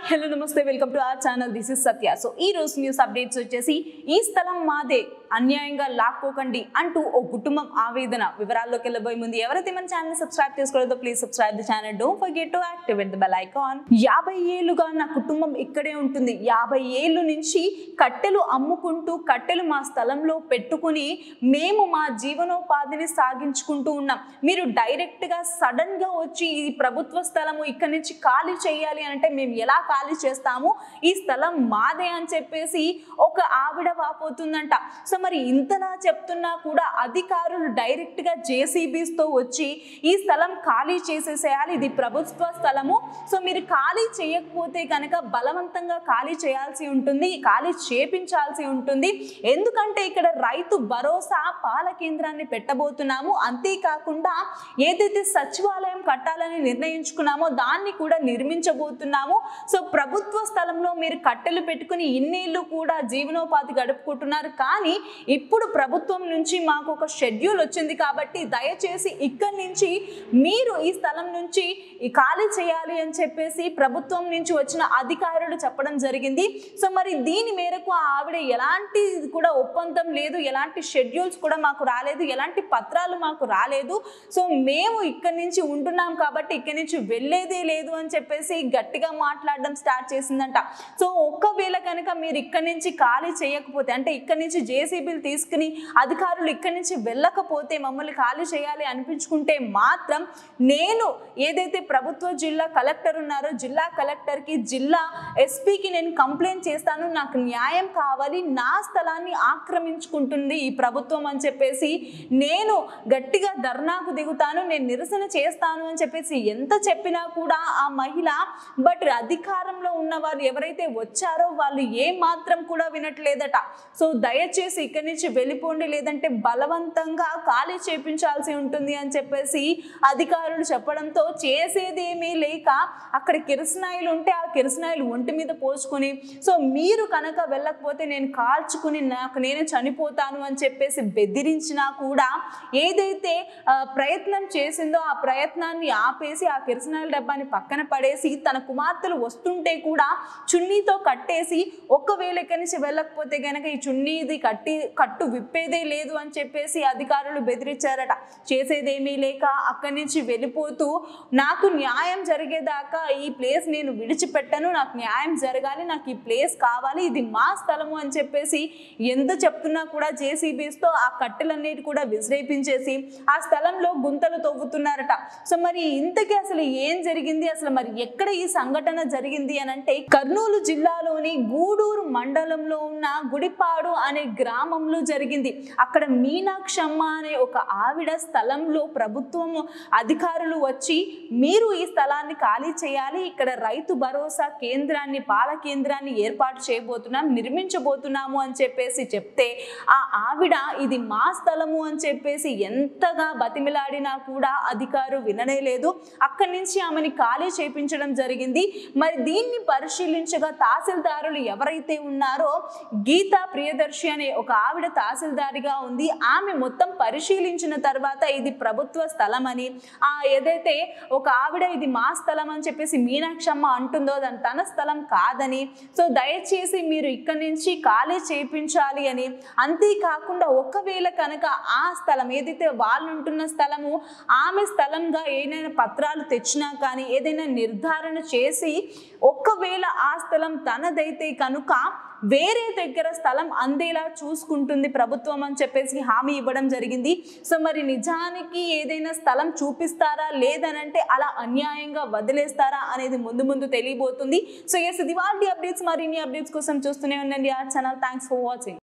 hello నమస్తే welcome to our channel this is Satya so ఈ రోజు న్యూస్ అప్డేట్స్ వచ్చేసి ఈ స్థలం మాదే అన్యాయంగా లాక్కోకండి అంటూ ఓ కుటుంబం ఆవేదన వివరాల్లోకి వెళ్ళబోయే ముందు ఎవరైతే మన ఛానల్ సబ్స్క్రైబ్ చేసుకోలేదో please subscribe the channel don't forget to activate the bell icon యాభై ఏళ్ళుగా నా కుటుంబం ఇక్కడే ఉంటుంది యాభై ఏళ్ళు నుంచి కట్టెలు అమ్ముకుంటూ కట్టెలు మా స్థలంలో పెట్టుకుని మేము మా జీవనోపాధిని సాగించుకుంటూ ఉన్నాం మీరు డైరెక్ట్ గా సడన్ గా వచ్చి ఈ ప్రభుత్వ స్థలము ఇక్కడ నుంచి ఖాళీ చేయాలి అంటే మేము ఎలా ఖాళీ చేస్తాము ఈ స్థలం మాదే అని చెప్పేసి ఒక ఆవిడ వాపోతుందంట సో మరి ఇంతలా చెప్తున్నా కూడా అధికారులు డైరెక్ట్ గా JCBs తో వచ్చి ఈ స్థలం ఖాళీ చేసేసేయాలి ఇది ప్రభుత్వ స్థలము సో మీరు ఖాళీ చేయకపోతే కనుక బలవంతంగా ఖాళీ చేయాల్సి ఉంటుంది ఖాళీ చేపించాల్సి ఉంటుంది ఎందుకంటే ఇక్కడ రైతు భరోసా పాల కేంద్రాన్ని పెట్టబోతున్నాము అంతేకాకుండా ఏదైతే సచివాలయం కట్టాలని నిర్ణయించుకున్నామో దాన్ని కూడా నిర్మించబోతున్నాము సో ప్రభుత్వ స్థలంలో మీరు కట్టెలు పెట్టుకుని ఇన్నేళ్ళు కూడా జీవనోపాధి గడుపుకుంటున్నారు కానీ ఇప్పుడు ప్రభుత్వం నుంచి మాకు ఒక షెడ్యూల్ వచ్చింది కాబట్టి దయచేసి ఇక్కడి నుంచి మీరు ఈ స్థలం నుంచి ఈ ఖాళీ చేయాలి అని చెప్పేసి ప్రభుత్వం నుంచి వచ్చిన అధికారులు చెప్పడం జరిగింది సో మరి దీని మేరకు ఆ ఆవిడ ఎలాంటి కూడా ఒప్పందం లేదు ఎలాంటి షెడ్యూల్స్ కూడా మాకు రాలేదు ఎలాంటి పత్రాలు మాకు రాలేదు సో మేము ఇక్కడి నుంచి ఉంటున్నాం కాబట్టి ఇక్కడి నుంచి వెళ్ళేదే లేదు అని చెప్పేసి గట్టిగా మాట్లాడడం స్టార్ట్ చేసిందంట సో ఒక్కవేళ కనుక మీరు ఇక్కడి నుంచి ఖాళీ చేయకపోతే అంటే ఇక్కడి నుంచి జేసీబీలు తీసుకుని అధికారులు ఇక్కడి నుంచి వెళ్ళకపోతే మమ్మల్ని ఖాళీ చేయాలి అనిపించుకుంటే మాత్రం నేను ఏదైతే ప్రభుత్వ జిల్లా కలెక్టర్ ఉన్నారో జిల్లా కలెక్టర్కి జిల్లా ఎస్పీకి నేను కంప్లైంట్ చేస్తాను నాకు న్యాయం కావాలి నా స్థలాన్ని ఆక్రమించుకుంటుంది ఈ ప్రభుత్వం అని చెప్పేసి నేను గట్టిగా ధర్నాకు దిగుతాను నేను నిరసన చేస్తాను అని చెప్పేసి ఎంత చెప్పినా కూడా ఆ మహిళ బట్ అధికారంలో ఉన్న వారు ఎవరైతే వచ్చారో వాళ్ళు ఏ మాత్రం కూడా వినట్లేదట సో దయచేసి ఇక్కడి నుంచి వెళ్ళిపోండి లేదంటే బలవంతంగా ఖాళీ చేపించాల్సి ఉంటుంది అని చెప్పేసి అధికారులు చెప్పడంతో చేసేది ఏమీ లేక అక్కడ కిరసనాయిలు ఉంటే ఆ కిరసనాయిలు ఒంటి మీద పోసుకొని సో మీరు కనుక వెళ్ళకపోతే నేను కాల్చుకుని నాకు నేనే చనిపోతాను అని చెప్పేసి బెదిరించినా కూడా ఏదైతే ఆ, ప్రయత్నం చేసిందో ఆ ప్రయత్నాన్ని ఆపేసి ఆ కిరసనాయిల డబ్బాని పక్కన పడేసి తన కుమార్తెలు వస్తుంటే కూడా చున్నీతో కట్టేసి ఒక్కవేళ ఇక్కడి నుంచి వెళ్ళకపోతే గనక ఈ చున్నీది కట్టి కట్టు విప్పేదే లేదు అని చెప్పేసి అధికారులు బెదిరించారట చేసేదేమీ లేక అక్కడి నుంచి వెళ్ళిపోతూ నాకు న్యాయం జరిగేదాకా ఈ ప్లేస్ నేను విడిచిపెట్టను నాకు న్యాయం జరగాలి నాకు ఈ ప్లేస్ కావాలి ఇది మా స్థలము అని చెప్పేసి ఎంత చెప్తున్నా కూడా జేసీబీస్తో ఆ కట్టెలన్నిటి కూడా విసిరేపించేసి ఆ స్థలంలో గుంతలు తవ్వుతున్నారట సో మరి ఇంతకీ అసలు ఏం జరిగింది అసలు మరి ఎక్కడ ఈ సంఘటన జరిగింది అని అంటే కర్నూలు జిల్లాలోని గూడూరు మండలంలో ఉన్న గుడిపాడు అనే గ్రామంలో జరిగింది అక్కడ మీనాక్షమ్మ అనే ఒక ఆవిడ స్థలంలో ప్రభుత్వం అధికారులు వచ్చి మీరు ఈ స్థలాన్ని ఖాళీ చేయాలి ఇక్కడ రైతు భరోసా కేంద్రాన్ని పాల కేంద్రాన్ని ఏర్పాటు చేయబోతున్నాం నిర్మించబోతున్నాము అని చెప్పేసి చెప్తే ఆ ఆవిడ ఇది మా స్థలము అని చెప్పేసి ఎంతగా బతిమిలాడినా కూడా అధికారు విననే లేదు అక్కడి నుంచి ఆమెని ఖాళీ చేపించడం జరిగింది మరి దీన్ని పరిశీలించగా తహసీల్దారులు ఎవరైతే ఉన్నారో గీతా ప్రియదర్శి అనే ఒక ఆవిడ తహసీల్దారిగా ఉంది ఆమె మొత్తం పరిశీలించిన తర్వాత ఇది ప్రభుత్వ స్థలం అని ఆ ఏదైతే ఒక ఆవిడ ఇది మా స్థలం అని చెప్పేసి మీనాక్షమ్మ అంటుందో దాని తన స్థలం కాదని సో దయచేసి మీరు ఇక్కడి నుంచి ఖాళీ చేయించాలి అని అంతేకాకుండా ఒకవేళ కనుక ఆ స్థలం ఏదైతే వాళ్ళు ఉంటున్న స్థలము ఆమె స్థలంగా ఏదైనా పత్రాలు తెచ్చినా కానీ ఏదైనా నిర్ధారణ చేసి ఒక్కవేళ ఆ స్థలం తనదైతే కనుక వేరే దగ్గర స్థలం అందేలా చూసుకుంటుంది ప్రభుత్వం అని చెప్పేసి హామీ ఇవ్వడం జరిగింది సో మరి నిజానికి ఏదైనా స్థలం చూపిస్తారా లేదనంటే అలా అన్యాయంగా వదిలేస్తారా అనేది ముందు ముందు తెలియబోతుంది సో ఎస్ ఇది వాళ్ళ అప్డేట్స్ మరిన్ని అప్డేట్స్ కోసం చూస్తూనే ఉండండి ఆ ఛానల్ థ్యాంక్స్ ఫర్ వాచింగ్